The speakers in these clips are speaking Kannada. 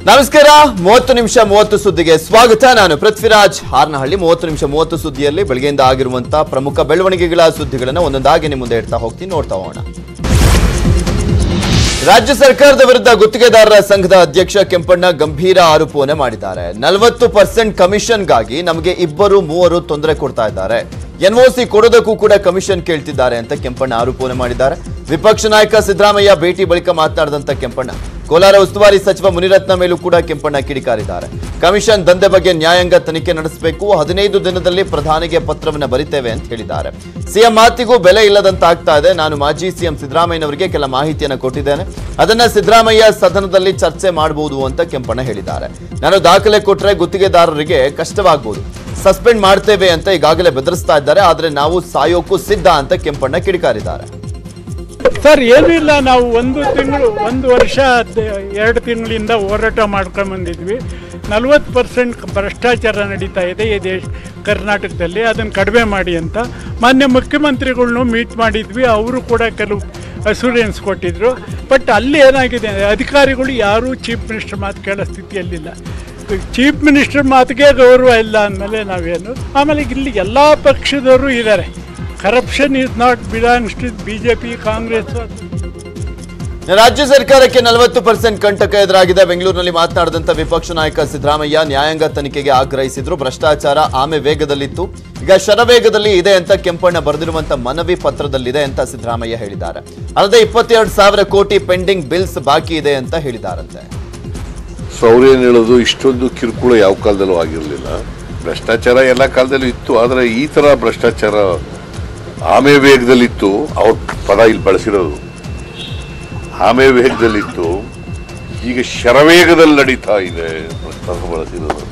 ನಮಸ್ಕಾರ ಮೂವತ್ತು ನಿಮಿಷ ಮೂವತ್ತು ಸುದ್ದಿಗೆ ಸ್ವಾಗತ ನಾನು ಪೃಥ್ವಿರಾಜ್ ಹಾರ್ನಹಳ್ಳಿ ಮೂವತ್ತು ನಿಮಿಷ ಮೂವತ್ತು ಸುದ್ದಿಯಲ್ಲಿ ಬೆಳಗ್ಗೆಯಿಂದ ಆಗಿರುವಂತಹ ಪ್ರಮುಖ ಬೆಳವಣಿಗೆಗಳ ಸುದ್ದಿಗಳನ್ನು ಒಂದೊಂದಾಗಿ ನಿಮ್ಮ ಮುಂದೆ ಇಡ್ತಾ ಹೋಗ್ತೀನಿ ನೋಡ್ತಾ ಹೋಗೋಣ ರಾಜ್ಯ ಸರ್ಕಾರದ ವಿರುದ್ಧ ಗುತ್ತಿಗೆದಾರರ ಸಂಘದ ಅಧ್ಯಕ್ಷ ಕೆಂಪಣ್ಣ ಗಂಭೀರ ಆರೋಪವನ್ನೇ ಮಾಡಿದ್ದಾರೆ ನಲವತ್ತು ಪರ್ಸೆಂಟ್ ಕಮಿಷನ್ಗಾಗಿ ನಮಗೆ ಇಬ್ಬರು ಮೂವರು ತೊಂದರೆ ಕೊಡ್ತಾ ಇದ್ದಾರೆ ಎನ್ಒಸಿ ಕೊಡೋದಕ್ಕೂ ಕೂಡ ಕಮಿಷನ್ ಕೇಳ್ತಿದ್ದಾರೆ ಅಂತ ಕೆಂಪಣ್ಣ ಆರೋಪವನ್ನು ಮಾಡಿದ್ದಾರೆ ವಿಪಕ್ಷ ನಾಯಕ ಸಿದ್ದರಾಮಯ್ಯ ಭೇಟಿ ಬಳಿಕ ಮಾತನಾಡಿದಂತ ಕೆಂಪಣ್ಣ ಕೋಲಾರ ಉಸ್ತುವಾರಿ ಸಚಿವ ಮುನಿರತ್ನ ಮೇಲೂ ಕೂಡ ಕೆಂಪಣ್ಣ ಕಿಡಿಕಾರಿದ್ದಾರೆ ಕಮಿಷನ್ ದಂಧೆ ಬಗ್ಗೆ ನ್ಯಾಯಾಂಗ ತನಿಖೆ ನಡೆಸಬೇಕು ಹದಿನೈದು ದಿನದಲ್ಲಿ ಪ್ರಧಾನಿಗೆ ಪತ್ರವನ್ನು ಬರಿತೇವೆ ಅಂತ ಹೇಳಿದ್ದಾರೆ ಸಿಎಂ ಮಾತಿಗೂ ಬೆಲೆ ಇಲ್ಲದಂತಾಗ್ತಾ ಇದೆ ನಾನು ಮಾಜಿ ಸಿಎಂ ಸಿದ್ದರಾಮಯ್ಯನವರಿಗೆ ಕೆಲ ಮಾಹಿತಿಯನ್ನು ಕೊಟ್ಟಿದ್ದೇನೆ ಅದನ್ನ ಸಿದ್ದರಾಮಯ್ಯ ಸದನದಲ್ಲಿ ಚರ್ಚೆ ಮಾಡಬಹುದು ಅಂತ ಕೆಂಪಣ್ಣ ಹೇಳಿದ್ದಾರೆ ನಾನು ದಾಖಲೆ ಕೊಟ್ಟರೆ ಗುತ್ತಿಗೆದಾರರಿಗೆ ಕಷ್ಟವಾಗಬಹುದು ಸಸ್ಪೆಂಡ್ ಮಾಡ್ತೇವೆ ಅಂತ ಈಗಾಗಲೇ ಬೆದರಿಸ್ತಾ ಇದ್ದಾರೆ ಆದ್ರೆ ನಾವು ಸಾಯೋಕ್ಕೂ ಸಿದ್ಧ ಅಂತ ಕೆಂಪಣ್ಣ ಕಿಡಿಕಾರಿದ್ದಾರೆ ಸರ್ ಏನೂ ಇಲ್ಲ ನಾವು ಒಂದು ತಿಂಗಳು ಒಂದು ವರ್ಷ ದ- ಎರಡು ತಿಂಗಳಿಂದ ಹೋರಾಟ ಮಾಡ್ಕೊಂಡು ಬಂದಿದ್ವಿ ನಲ್ವತ್ತು ಪರ್ಸೆಂಟ್ ಭ್ರಷ್ಟಾಚಾರ ನಡೀತಾ ಇದೆ ಈ ದೇಶ ಕರ್ನಾಟಕದಲ್ಲಿ ಅದನ್ನು ಕಡಿಮೆ ಮಾಡಿ ಅಂತ ಮಾನ್ಯ ಮುಖ್ಯಮಂತ್ರಿಗಳ್ನು ಮೀಟ್ ಮಾಡಿದ್ವಿ ಅವರು ಕೂಡ ಕೆಲವು ಅಸೂರೆನ್ಸ್ ಕೊಟ್ಟಿದ್ರು ಬಟ್ ಅಲ್ಲಿ ಏನಾಗಿದೆ ಅಂದರೆ ಅಧಿಕಾರಿಗಳು ಯಾರೂ ಚೀಫ್ ಮಿನಿಸ್ಟರ್ ಮಾತು ಕೇಳೋ ಸ್ಥಿತಿಯಲ್ಲಿಲ್ಲ ಚೀಫ್ ಮಿನಿಸ್ಟರ್ ಮಾತಿಗೆ ಗೌರವ ಇಲ್ಲ ಅಂದಮೇಲೆ ನಾವೇನು ಆಮೇಲೆ ಇಲ್ಲಿ ಎಲ್ಲ ಪಕ್ಷದವರು ಇದ್ದಾರೆ corruption is not belongs to B J P Congress ರಾಜ್ಯ ಸರ್ಕಾರಕ್ಕೆ ನಲವತ್ತು ಪರ್ಸೆಂಟ್ ಕಂಟಕ ಎದುರಾಗಿದೆ ಬೆಂಗಳೂರಿನಲ್ಲಿ ಮಾತನಾಡಿದಂತ ವಿಪಕ್ಷ ನಾಯಕ ಸಿದ್ದರಾಮಯ್ಯ ನ್ಯಾಯಾಂಗ ತನಿಖೆಗೆ ಆಗ್ರಹಿಸಿದ್ರು ಭ್ರಷ್ಟಾಚಾರ ಆಮೆ ವೇಗದಲ್ಲಿತ್ತು ಈಗ ಶರವೇಗದಲ್ಲಿ ಇದೆ ಅಂತ ಕೆಂಪಣ್ಣ ಬರೆದಿರುವಂತ ಮನವಿ ಪತ್ರದಲ್ಲಿದೆ ಅಂತ ಸಿದ್ದರಾಮಯ್ಯ ಹೇಳಿದ್ದಾರೆ ಅಲ್ಲದೆ ಇಪ್ಪತ್ತೆರಡು ಸಾವಿರ ಕೋಟಿ ಪೆಂಡಿಂಗ್ ಬಿಲ್ಸ್ ಬಾಕಿ ಇದೆ ಅಂತ ಹೇಳಿದಾರಂತೆ ಸೊ ಅವ್ರು ಏನು ಹೇಳೋದು ಇಷ್ಟೊಂದು ಕಿರುಕುಳ ಯಾವ ಕಾಲದಲ್ಲೂ ಆಗಿರಲಿಲ್ಲ ಭ್ರಷ್ಟಾಚಾರ ಎಲ್ಲ ಕಾಲದಲ್ಲೂ ಇತ್ತು ಆದರೆ ಈ ಥರ ಭ್ರಷ್ಟಾಚಾರ ಆಮೆ ವೇಗದಲ್ಲಿತ್ತು ಅವ್ರ ಪದ ಇಲ್ಲಿ ಬಳಸಿರೋದು ಆಮೆ ವೇಗದಲ್ಲಿತ್ತು ಈಗ ಶರವೇಗದಲ್ಲಿ ನಡೀತಾ ಇದೆ ಪದ ಬಳಸಿರೋದು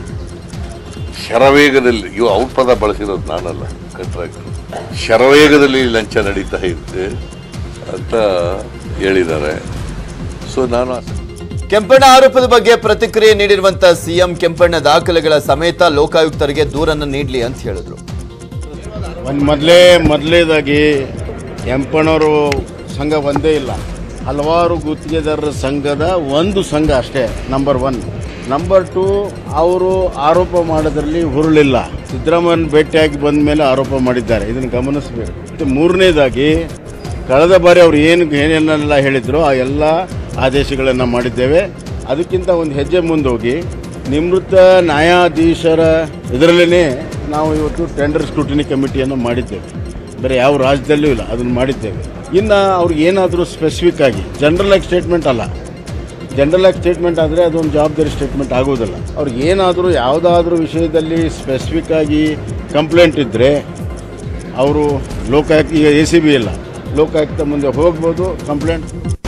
ಶರವೇಗದಲ್ಲಿ ಇವು ಅವ್ರ ಪದ ಬಳಸಿರೋದು ನಾನಲ್ಲ ಕಂಟ್ರಾಕ್ಟ್ ಶರವೇಗದಲ್ಲಿ ಲಂಚ ನಡೀತಾ ಇದೆ ಅಂತ ಹೇಳಿದ್ದಾರೆ ಸೊ ನಾನು ಕೆಂಪಣ್ಣ ಆರೋಪದ ಬಗ್ಗೆ ಪ್ರತಿಕ್ರಿಯೆ ನೀಡಿರುವಂತ ಸಿಎಂ ಕೆಂಪಣ್ಣ ದಾಖಲೆಗಳ ಸಮೇತ ಲೋಕಾಯುಕ್ತರಿಗೆ ದೂರನ್ನು ನೀಡಲಿ ಅಂತ ಹೇಳಿದ್ರು ಒಂದು ಮೊದಲೇ ಮೊದಲೇದಾಗಿ ಕೆಂಪಣ್ಣವರು ಸಂಘ ಒಂದೇ ಇಲ್ಲ ಹಲವಾರು ಗುತ್ತಿಗೆದಾರರ ಸಂಘದ ಒಂದು ಸಂಘ ಅಷ್ಟೇ ನಂಬರ್ ಒನ್ ನಂಬರ್ ಟು ಅವರು ಆರೋಪ ಮಾಡೋದ್ರಲ್ಲಿ ಹುರುಳಿಲ್ಲ ಸಿದ್ದರಾಮಯ್ಯನ ಭೇಟಿಯಾಗಿ ಬಂದ ಮೇಲೆ ಆರೋಪ ಮಾಡಿದ್ದಾರೆ ಇದನ್ನು ಗಮನಿಸಬೇಕು ಮತ್ತು ಮೂರನೇದಾಗಿ ಕಳೆದ ಬಾರಿ ಅವ್ರು ಏನು ಏನೇನೆಲ್ಲ ಹೇಳಿದ್ರು ಆ ಎಲ್ಲ ಆದೇಶಗಳನ್ನು ಮಾಡಿದ್ದೇವೆ ಅದಕ್ಕಿಂತ ಒಂದು ಹೆಜ್ಜೆ ಮುಂದೋಗಿ ನಿವೃತ್ತ ನ್ಯಾಯಾಧೀಶರ ಇದರಲ್ಲೇ ನಾವು ಇವತ್ತು ಟೆಂಡರ್ ಸ್ಕ್ರೂಟಿನಿ ಕಮಿಟಿಯನ್ನು ಮಾಡಿದ್ದೇವೆ ಬೇರೆ ಯಾವ ರಾಜ್ಯದಲ್ಲೂ ಇಲ್ಲ ಅದನ್ನು ಮಾಡಿದ್ದೇವೆ ಇನ್ನು ಅವ್ರಿಗೆ ಏನಾದರೂ ಸ್ಪೆಸಿಫಿಕ್ ಆಗಿ ಜನರಲ್ ಆಗಿ ಸ್ಟೇಟ್ಮೆಂಟ್ ಅಲ್ಲ ಜನರಲ್ ಆಗಿ ಸ್ಟೇಟ್ಮೆಂಟ್ ಆದರೆ ಅದೊಂದು ಜವಾಬ್ದಾರಿ ಸ್ಟೇಟ್ಮೆಂಟ್ ಆಗೋದಿಲ್ಲ ಅವ್ರಿಗೆ ಏನಾದರೂ ಯಾವುದಾದ್ರೂ ವಿಷಯದಲ್ಲಿ ಸ್ಪೆಸಿಫಿಕ್ ಆಗಿ ಕಂಪ್ಲೇಂಟ್ ಇದ್ದರೆ ಅವರು ಲೋಕಾಯುಕ್ತ ಈಗ ಎ ಸಿ ಬಿ ಇಲ್ಲ ಲೋಕಾಯುಕ್ತ ಮುಂದೆ ಹೋಗ್ಬೋದು ಕಂಪ್ಲೇಂಟ್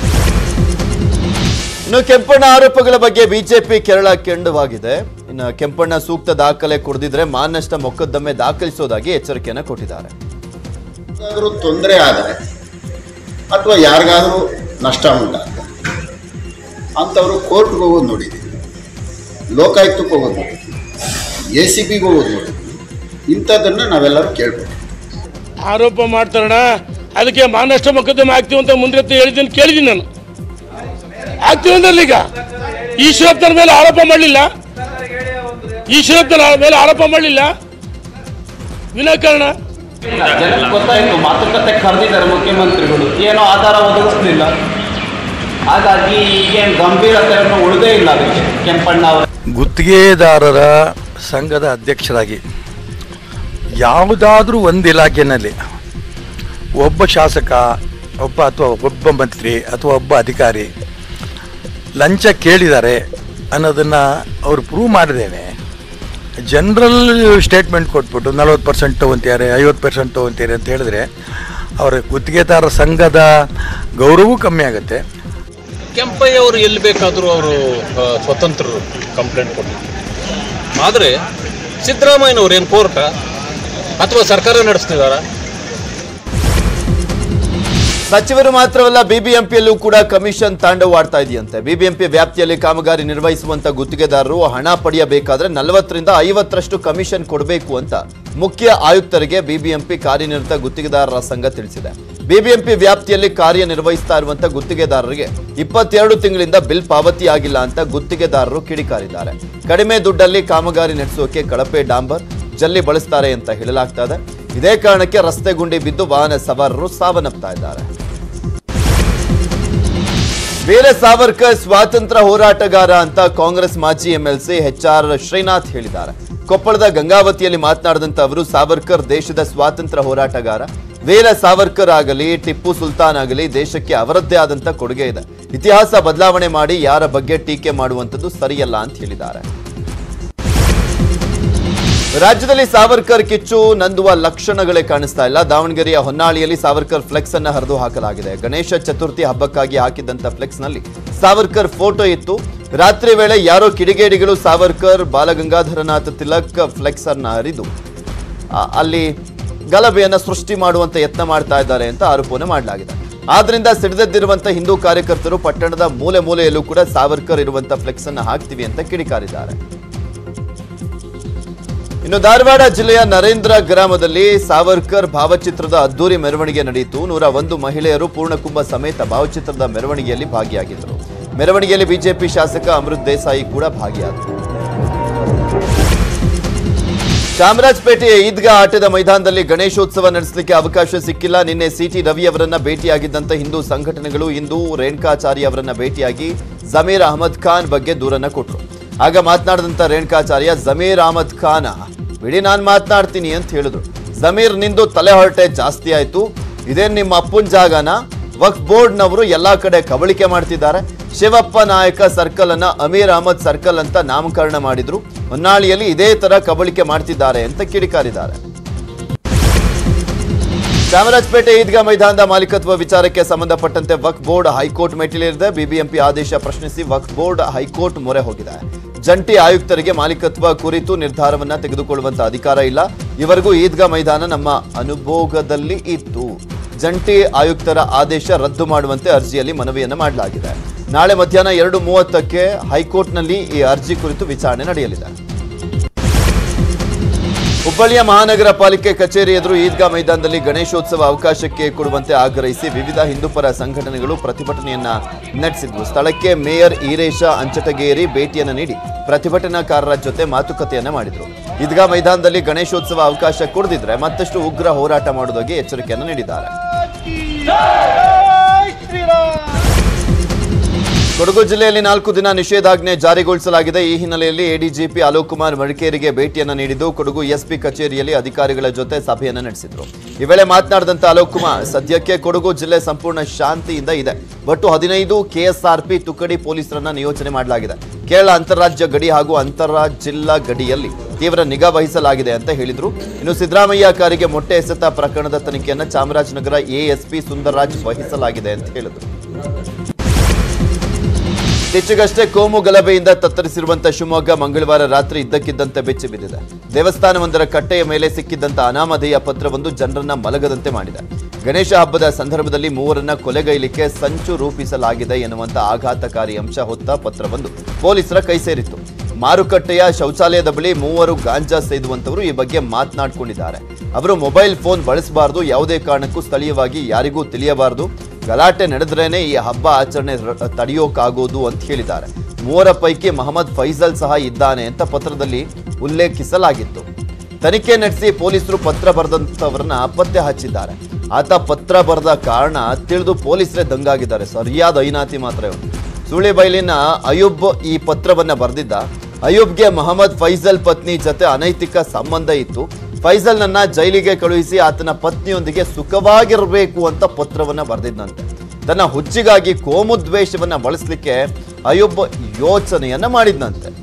ಇನ್ನು ಕೆಂಪಣ್ಣ ಆರೋಪಗಳ ಬಗ್ಗೆ ಬಿಜೆಪಿ ಕೆರಳ ಕೆಂಡವಾಗಿದೆ ಇನ್ನು ಕೆಂಪಣ್ಣ ಸೂಕ್ತ ದಾಖಲೆ ಕೊಡದಿದ್ರೆ ಮಾನಷ್ಟ ಮೊಕದ್ದಮೆ ದಾಖಲಿಸೋದಾಗಿ ಎಚ್ಚರಿಕೆಯನ್ನು ಕೊಟ್ಟಿದ್ದಾರೆ ಯಾರಿಗಾದರೂ ತೊಂದರೆ ಆದರೆ ಅಥವಾ ಯಾರಿಗಾದರೂ ನಷ್ಟ ಉಂಟಾದರೆ ಅಂಥವರು ಕೋರ್ಟ್ಗೆ ಹೋಗೋದು ನೋಡಿದ್ದೀವಿ ಲೋಕಾಯುಕ್ತಕ್ಕೆ ಹೋಗೋದು ನೋಡಿದ್ದೀವಿ ಎ ಸಿ ಬಿಗೆ ಹೋಗೋದು ನೋಡಿದ್ದೀವಿ ಇಂಥದ್ದನ್ನು ನಾವೆಲ್ಲರೂ ಕೇಳ್ಬೇಕು ಆರೋಪ ಮಾಡ್ತಾರಣ ಅದಕ್ಕೆ ಮಾನಷ್ಟ ಮೊಕದ್ದಮೆ ಆಗ್ತೀವಿ ಅಂತ ಮುಂದೆ ಹೇಳಿದ್ದೀನಿ ಕೇಳಿದ್ದೀನಿ ನಾನು ಆಗ್ತೀವಿ ಅಂದ್ರಲ್ಲ ಈಗ ಈಶ್ವರಪ್ಪನ ಮೇಲೆ ಆರೋಪ ಮಾಡಲಿಲ್ಲ ಈಶ್ವರಪ್ಪನ ಮೇಲೆ ಆರೋಪ ಮಾಡಲಿಲ್ಲ ವಿನಾಕಾರಣ ಜನಕ್ಕೆ ಗೊತ್ತಾಯ್ತು ಮಾತುಕತೆ ಕರೆದಿದ್ದಾರೆ ಮುಖ್ಯಮಂತ್ರಿಗಳು ಏನೋ ಆಧಾರ ಒದಗಿಸ್ಲಿಲ್ಲ ಹಾಗಾಗಿ ಈಗೇನು ಗಂಭೀರತೆಯನ್ನು ಉಳಿದೇ ಇಲ್ಲ ಅದಕ್ಕೆ ಕೆಂಪಣ್ಣ ಅವರ ಗುತ್ತಿಗೆದಾರರ ಸಂಘದ ಅಧ್ಯಕ್ಷರಾಗಿ ಯಾವುದಾದ್ರೂ ಒಂದು ಇಲಾಖೆಯಲ್ಲಿ ಒಬ್ಬ ಶಾಸಕ ಒಬ್ಬ ಅಥವಾ ಒಬ್ಬ ಮಂತ್ರಿ ಅಥವಾ ಒಬ್ಬ ಅಧಿಕಾರಿ ಲಂಚ ಕೇಳಿದ್ದಾರೆ ಅನ್ನೋದನ್ನು ಅವರು ಪ್ರೂವ್ ಮಾಡಿದ್ದೇನೆ ಜನರಲ್ ಸ್ಟೇಟ್ಮೆಂಟ್ ಕೊಟ್ಬಿಟ್ಟು ನಲ್ವತ್ತು ಪರ್ಸೆಂಟ್ ತೊಗೊತಾರೆ ಐವತ್ತು ಪರ್ಸೆಂಟ್ ತೊಗೊತಾರೆ ಅಂತ ಹೇಳಿದ್ರೆ ಅವರ ಗುತ್ತಿಗೆದಾರರ ಸಂಘದ ಗೌರವವೂ ಕಮ್ಮಿ ಆಗುತ್ತೆ ಕೆಂಪಯ್ಯ ಅವರು ಎಲ್ಲಿ ಬೇಕಾದರೂ ಅವರು ಆ, ಸ್ವತಂತ್ರರು ಕಂಪ್ಲೇಂಟ್ ಕೊಟ್ಟಿದ್ರು ಆದರೆ ಸಿದ್ದರಾಮಯ್ಯನವ್ರು ಏನು ಕೋರ್ಟ ಅಥವಾ ಸರ್ಕಾರ ನಡೆಸ್ತಿದಾರ ಸಚಿವರು ಮಾತ್ರವಲ್ಲ ಬಿಬಿಎಂಪಿಯಲ್ಲೂ ಕೂಡ ಕಮಿಷನ್ ತಾಂಡವಾಡ್ತಾ ಇದೆಯಂತೆ ಬಿಬಿಎಂಪಿ ವ್ಯಾಪ್ತಿಯಲ್ಲಿ ಕಾಮಗಾರಿ ನಿರ್ವಹಿಸುವಂತ ಗುತ್ತಿಗೆದಾರರು ಹಣ ಪಡೆಯಬೇಕಾದ್ರೆ ನಲವತ್ತರಿಂದ ಐವತ್ತರಷ್ಟು ಕಮಿಷನ್ ಕೊಡಬೇಕು ಅಂತ ಮುಖ್ಯ ಆಯುಕ್ತರಿಗೆ ಬಿಬಿಎಂಪಿ ಕಾರ್ಯನಿರತ ಗುತ್ತಿಗೆದಾರರ ಸಂಘ ತಿಳಿಸಿದೆ ಬಿಬಿಎಂಪಿ ವ್ಯಾಪ್ತಿಯಲ್ಲಿ ಕಾರ್ಯನಿರ್ವಹಿಸ್ತಾ ಇರುವಂತ ಗುತ್ತಿಗೆದಾರರಿಗೆ ಇಪ್ಪತ್ತೆರಡು ತಿಂಗಳಿಂದ ಬಿಲ್ ಪಾವತಿ ಆಗಿಲ್ಲ ಅಂತ ಗುತ್ತಿಗೆದಾರರು ಕಿಡಿಕಾರಿದ್ದಾರೆ ಕಡಿಮೆ ದುಡ್ಡಲ್ಲಿ ಕಾಮಗಾರಿ ನಡೆಸೋಕೆ ಕಳಪೆ ಡಾಂಬರ್ ಜಲ್ಲಿ ಬಳಸ್ತಾರೆ ಅಂತ ಹೇಳಲಾಗ್ತಾ ಇದೆ ಇದೇ ಕಾರಣಕ್ಕೆ ರಸ್ತೆ ಗುಂಡಿ ಬಿದ್ದು ವಾಹನ ಸವಾರರು ಸಾವನ್ನಪ್ತಾ ಇದ್ದಾರೆ ವೀರ ಸಾವರ್ಕರ್ ಸ್ವಾತಂತ್ರ್ಯ ಹೋರಾಟಗಾರ ಅಂತ ಕಾಂಗ್ರೆಸ್ ಮಾಜಿ ಎಂಎಲ್ಸಿ ಎಚ್ ಆರ್ ಶ್ರೀನಾಥ್ ಹೇಳಿದ್ದಾರೆ ಕೊಪ್ಪಳದ ಗಂಗಾವತಿಯಲ್ಲಿ ಮಾತನಾಡಿದಂತ ಅವರು ಸಾವರ್ಕರ್ ದೇಶದ ಸ್ವಾತಂತ್ರ್ಯ ಹೋರಾಟಗಾರ ವೀರ ಸಾವರ್ಕರ್ ಆಗಲಿ ಟಿಪ್ಪು ಸುಲ್ತಾನ್ ಆಗಲಿ ದೇಶಕ್ಕೆ ಅವರದ್ದೇ ಆದಂತ ಕೊಡುಗೆ ಇದೆ ಇತಿಹಾಸ ಬದಲಾವಣೆ ಮಾಡಿ ಯಾರ ಬಗ್ಗೆ ಟೀಕೆ ಮಾಡುವಂಥದ್ದು ಸರಿಯಲ್ಲ ಅಂತ ಹೇಳಿದ್ದಾರೆ ರಾಜ್ಯದಲ್ಲಿ ಸಾವರ್ಕರ್ ಕಿಚ್ಚು ನಂದುವ ಲಕ್ಷಣಗಳೇ ಕಾಣಿಸ್ತಾ ಇಲ್ಲ ದಾವಣಗೆರೆಯ ಹೊನ್ನಾಳಿಯಲ್ಲಿ ಸಾವರ್ಕರ್ ಫ್ಲೆಕ್ಸ್ ಅನ್ನ ಹರಿದು ಹಾಕಲಾಗಿದೆ ಗಣೇಶ ಚತುರ್ಥಿ ಹಬ್ಬಕ್ಕಾಗಿ ಹಾಕಿದ್ದಂತ ಫ್ಲೆಕ್ಸ್ ನಲ್ಲಿ ಸಾವರ್ಕರ್ ಫೋಟೋ ಇತ್ತು ರಾತ್ರಿ ವೇಳೆ ಯಾರೋ ಕಿಡಿಗೇಡಿಗಳು ಸಾವರ್ಕರ್ ಬಾಲಗಂಗಾಧರನಾಥ್ ತಿಲಕ್ ಫ್ಲೆಕ್ಸ್ ಅನ್ನ ಹರಿದು ಆ, ಅಲ್ಲಿ ಗಲಭೆಯನ್ನ ಸೃಷ್ಟಿ ಮಾಡುವಂತ ಯತ್ನ ಮಾಡ್ತಾ ಇದ್ದಾರೆ ಅಂತ ಆರೋಪವನ್ನು ಮಾಡಲಾಗಿದೆ ಆದ್ರಿಂದ ಸಿಡಿದೆದ್ದಿರುವಂತ ಹಿಂದೂ ಕಾರ್ಯಕರ್ತರು ಪಟ್ಟಣದ ಮೂಲೆ ಮೂಲೆಯಲ್ಲೂ ಕೂಡ ಸಾವರ್ಕರ್ ಇರುವಂತ ಫ್ಲೆಕ್ಸ್ ಅನ್ನ ಹಾಕ್ತಿವಿ ಅಂತ ಕಿಡಿಕಾರಿದ್ದಾರೆ ಇನ್ನು ಧಾರವಾಡ ಜಿಲ್ಲೆಯ ನರೇಂದ್ರ ಗ್ರಾಮದಲ್ಲಿ ಸಾವರ್ಕರ್ ಭಾವಚಿತ್ರದ ಅದ್ದೂರಿ ಮೆರವಣಿಗೆ ನಡೆಯಿತು ನೂರ ಒಂದು ಮಹಿಳೆಯರು ಪೂರ್ಣಕುಂಭ ಸಮೇತ ಭಾವಚಿತ್ರದ ಮೆರವಣಿಗೆಯಲ್ಲಿ ಭಾಗಿಯಾಗಿದ್ದರು ಮೆರವಣಿಗೆಯಲ್ಲಿ ಬಿಜೆಪಿ ಶಾಸಕ ಅಮೃತ್ ದೇಸಾಯಿ ಕೂಡ ಭಾಗಿಯಾದರು ಚಾಮರಾಜಪೇಟೆಯ ಈದ್ಗಾ ಆಟದ ಮೈದಾನದಲ್ಲಿ ಗಣೇಶೋತ್ಸವ ನಡೆಸಲಿಕ್ಕೆ ಅವಕಾಶ ಸಿಕ್ಕಿಲ್ಲ ನಿನ್ನೆ ಸಿಟಿ ರವಿ ಅವರನ್ನ ಭೇಟಿಯಾಗಿದ್ದಂತ ಹಿಂದೂ ಸಂಘಟನೆಗಳು ಇಂದು ರೇಣುಕಾಚಾರ್ಯ ಅವರನ್ನ ಭೇಟಿಯಾಗಿ ಜಮೀರ್ ಅಹಮದ್ ಖಾನ್ ಬಗ್ಗೆ ದೂರನ್ನ ಕೊಟ್ಟರು ಆಗ ಮಾತನಾಡಿದಂತ ರೇಣುಕಾಚಾರ್ಯ ಜಮೀರ್ ಅಹಮದ್ ಖಾನ್ ಬಿಡಿ ನಾನ್ ಮಾತನಾಡ್ತೀನಿ ಅಂತ ಹೇಳಿದ್ರು ಜಮೀರ್ ನಿಂದು ತಲೆ ಹೊರಟೆ ಜಾಸ್ತಿ ಆಯ್ತು ಇದೇನ್ ನಿಮ್ಮ ಅಪ್ಪನ ಜಾಗನ ವಕ್ಫ್ ಬೋರ್ಡ್ನವರು ಎಲ್ಲಾ ಕಡೆ ಕಬಳಿಕೆ ಮಾಡ್ತಿದ್ದಾರೆ ಶಿವಪ್ಪ ನಾಯಕ ಸರ್ಕಲ್ ಅನ್ನ ಅಮೀರ್ ಅಹಮದ್ ಸರ್ಕಲ್ ಅಂತ ನಾಮಕರಣ ಮಾಡಿದ್ರು ಹೊನ್ನಾಳಿಯಲ್ಲಿ ಇದೇ ತರ ಕಬಳಿಕೆ ಮಾಡ್ತಿದ್ದಾರೆ ಅಂತ ಕಿಡಿಕಾರಿದ್ದಾರೆ ಚಾಮರಾಜಪೇಟೆ ಈದ್ಗಾ ಮೈದಾನದ ಮಾಲೀಕತ್ವ ವಿಚಾರಕ್ಕೆ ಸಂಬಂಧಪಟ್ಟಂತೆ ವಕ್ಫ್ ಬೋರ್ಡ್ ಹೈಕೋರ್ಟ್ ಮೆಟ್ಟಿಲೇರಿದೆ ಬಿಬಿಎಂಪಿ ಆದೇಶ ಪ್ರಶ್ನಿಸಿ ವಕ್ಫ್ ಬೋರ್ಡ್ ಹೈಕೋರ್ಟ್ ಮೊರೆ ಹೋಗಿದೆ ಜಂಟಿ ಆಯುಕ್ತರಿಗೆ ಮಾಲೀಕತ್ವ ಕುರಿತು ನಿರ್ಧಾರವನ್ನ ತೆಗೆದುಕೊಳ್ಳುವಂತ ಅಧಿಕಾರ ಇಲ್ಲ ಇವರೆಗೂ ಈದ್ಗಾ ಮೈದಾನ ನಮ್ಮ ಅನುಭೋಗದಲ್ಲಿ ಇತ್ತು ಜಂಟಿ ಆಯುಕ್ತರ ಆದೇಶ ರದ್ದು ಮಾಡುವಂತೆ ಅರ್ಜಿಯಲ್ಲಿ ಮನವಿಯನ್ನ ಮಾಡಲಾಗಿದೆ ನಾಳೆ ಮಧ್ಯಾಹ್ನ ಎರಡು ಮೂವತ್ತಕ್ಕೆ ಹೈಕೋರ್ಟ್ನಲ್ಲಿ ಈ ಅರ್ಜಿ ಕುರಿತು ವಿಚಾರಣೆ ನಡೆಯಲಿದೆ ಹುಬ್ಬಳ್ಳಿಯ ಮಹಾನಗರ ಪಾಲಿಕೆ ಕಚೇರಿ ಎದುರು ಈದ್ಗಾ ಮೈದಾನದಲ್ಲಿ ಗಣೇಶೋತ್ಸವ ಅವಕಾಶಕ್ಕೆ ಕೊಡುವಂತೆ ಆಗ್ರಹಿಸಿ ವಿವಿಧ ಹಿಂದೂಪರ ಸಂಘಟನೆಗಳು ಪ್ರತಿಭಟನೆಯನ್ನ ನಡೆಸಿದ್ವು ಸ್ಥಳಕ್ಕೆ ಮೇಯರ್ ಈರೇಶ ಅಂಚಟಗೇರಿ ಭೇಟಿಯನ್ನ ನೀಡಿ ಪ್ರತಿಭಟನಾಕಾರರ ಜೊತೆ ಮಾತುಕತೆಯನ್ನ ಮಾಡಿದ್ರು ಈದ್ಗಾ ಮೈದಾನದಲ್ಲಿ ಗಣೇಶೋತ್ಸವ ಅವಕಾಶ ಕೊಡದಿದ್ರೆ ಮತ್ತಷ್ಟು ಉಗ್ರ ಹೋರಾಟ ಮಾಡುವುದಾಗಿ ಎಚ್ಚರಿಕೆಯನ್ನು ನೀಡಿದ್ದಾರೆ ಕೊಡಗು ಜಿಲ್ಲೆಯಲ್ಲಿ ನಾಲ್ಕು ದಿನ ನಿಷೇಧಾಜ್ಞೆ ಜಾರಿಗೊಳಿಸಲಾಗಿದೆ ಈ ಹಿನ್ನೆಲೆಯಲ್ಲಿ ಎಡಿಜಿಪಿ ಅಲೋಕ್ ಕುಮಾರ್ ಮಡಿಕೇರಿಗೆ ಭೇಟಿಯನ್ನ ನೀಡಿದ್ದು ಕೊಡಗು ಎಸ್ಪಿ ಕಚೇರಿಯಲ್ಲಿ ಅಧಿಕಾರಿಗಳ ಜೊತೆ ಸಭೆಯನ್ನ ನಡೆಸಿದ್ರು ಈ ವೇಳೆ ಮಾತನಾಡಿದಂತ ಅಲೋಕ್ ಕುಮಾರ್ ಸದ್ಯಕ್ಕೆ ಕೊಡಗು ಜಿಲ್ಲೆ ಸಂಪೂರ್ಣ ಶಾಂತಿಯಿಂದ ಇದೆ ಒಟ್ಟು ಹದಿನೈದು ಕೆಎಸ್ಆರ್ಪಿ ತುಕಡಿ ಪೊಲೀಸರನ್ನ ನಿಯೋಜನೆ ಮಾಡಲಾಗಿದೆ ಕೇರಳ ಅಂತಾರಾಜ್ಯ ಗಡಿ ಹಾಗೂ ಅಂತರಾಜ್ಯ ಜಿಲ್ಲಾ ಗಡಿಯಲ್ಲಿ ತೀವ್ರ ನಿಗಾ ವಹಿಸಲಾಗಿದೆ ಅಂತ ಹೇಳಿದ್ರು ಇನ್ನು ಸಿದ್ದರಾಮಯ್ಯ ಕಾರಿಗೆ ಮೊಟ್ಟೆ ಎಸೆತ ಪ್ರಕರಣದ ತನಿಖೆಯನ್ನ ಚಾಮರಾಜನಗರ ಎಎಸ್ಪಿ ಸುಂದರರಾಜ್ ವಹಿಸಲಾಗಿದೆ ಅಂತ ಹೇಳಿದ್ರು ಇತ್ತೀಚೆಗಷ್ಟೇ ಕೋಮು ಗಲಭೆಯಿಂದ ತತ್ತರಿಸಿರುವಂತ ಶಿವಮೊಗ್ಗ ಮಂಗಳವಾರ ರಾತ್ರಿ ಇದ್ದಕ್ಕಿದ್ದಂತೆ ಬೆಚ್ಚಿ ಬಿದ್ದಿದೆ ದೇವಸ್ಥಾನವೊಂದರ ಕಟ್ಟೆಯ ಮೇಲೆ ಸಿಕ್ಕಿದ್ದಂತ ಅನಾಮಧೇಯ ಪತ್ರವೊಂದು ಜನರನ್ನ ಮಲಗದಂತೆ ಮಾಡಿದೆ ಗಣೇಶ ಹಬ್ಬದ ಸಂದರ್ಭದಲ್ಲಿ ಮೂವರನ್ನ ಕೊಲೆಗೈಲಿಕ್ಕೆ ಸಂಚು ರೂಪಿಸಲಾಗಿದೆ ಎನ್ನುವಂತ ಆಘಾತಕಾರಿ ಅಂಶ ಹೊತ್ತ ಪತ್ರವೊಂದು ಪೊಲೀಸರ ಕೈ ಸೇರಿತ್ತು ಮಾರುಕಟ್ಟೆಯ ಶೌಚಾಲಯದ ಬಳಿ ಮೂವರು ಗಾಂಜಾ ಸೇದುವಂತವರು ಈ ಬಗ್ಗೆ ಮಾತನಾಡಿಕೊಂಡಿದ್ದಾರೆ ಅವರು ಮೊಬೈಲ್ ಫೋನ್ ಬಳಸಬಾರದು ಯಾವುದೇ ಕಾರಣಕ್ಕೂ ಸ್ಥಳೀಯವಾಗಿ ಯಾರಿಗೂ ತಿಳಿಯಬಾರದು ಗಲಾಟೆ ನಡೆದ್ರೇನೆ ಈ ಹಬ್ಬ ಆಚರಣೆ ರ- ತಡೆಯೋಕ್ಕಾಗೋದು ಅಂತ ಹೇಳಿದ್ದಾರೆ ಮೂವರ ಪೈಕಿ ಮಹಮ್ಮದ್ ಫೈಜಲ್ ಸಹ ಇದ್ದಾನೆ ಅಂತ ಪತ್ರದಲ್ಲಿ ಉಲ್ಲೇಖಿಸಲಾಗಿತ್ತು ತನಿಖೆ ನಡೆಸಿ ಪೊಲೀಸರು ಪತ್ರ ಬರೆದಂತವರನ್ನ ಪತ್ತೆ ಹಚ್ಚಿದ್ದಾರೆ ಆತ ಪತ್ರ ಬರೆದ ಕಾರಣ ತಿಳಿದು ಪೊಲೀಸರೇ ದಂಗಾಗಿದ್ದಾರೆ ಸರಿಯಾದ ಐನಾತಿ ಮಾತ್ರ ಇವನು ಸುಳಿಬೈಲಿನ ಅಯೂಬ್ ಈ ಪತ್ರವನ್ನ ಬರೆದಿದ್ದ ಅಯೂಬ್ಗೆ ಮಹಮ್ಮದ್ ಫೈಜಲ್ ಪತ್ನಿ ಜೊತೆ ಅನೈತಿಕ ಸಂಬಂಧ ಇತ್ತು ಫೈಜಲ್ನನ್ನ ಜೈಲಿಗೆ ಕಳುಹಿಸಿ ಆತನ ಪತ್ನಿಯೊಂದಿಗೆ ಸುಖವಾಗಿರಬೇಕು ಅಂತ ಪತ್ರವನ್ನ ಬರೆದಿದ್ದಂತೆ ತನ್ನ ಹುಚ್ಚಿಗಾಗಿ ಕೋಮುದ್ವೇಷವನ್ನ ಬಳಸಲಿಕ್ಕೆ ಅಯೂಬ್ ಯೋಚನೆಯನ್ನ ಮಾಡಿದ್ನಂತೆ